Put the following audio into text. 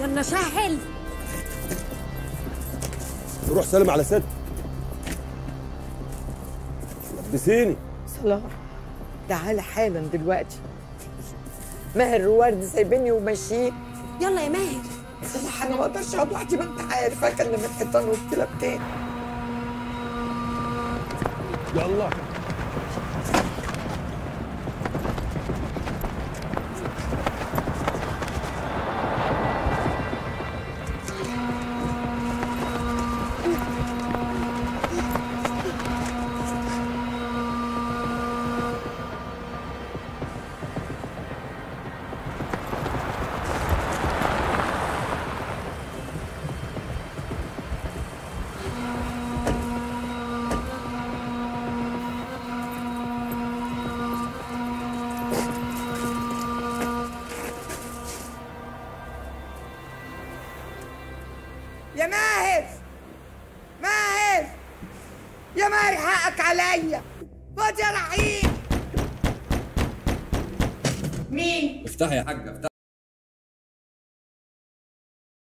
يلا شهل روح سلم على ست لبسيني صلاح تعالى حالا دلوقتي ماهر وورد سايبيني وماشيين يلا يا ماهر صلاح انا ما اقدرش اقعد لوحدي ما انت عارف اكلم الحيطان والكلاب تاني يلا يا ماهر ماهر يا ماهر حقك عليا خد يا رحيم مين افتحي يا حاجه افتحي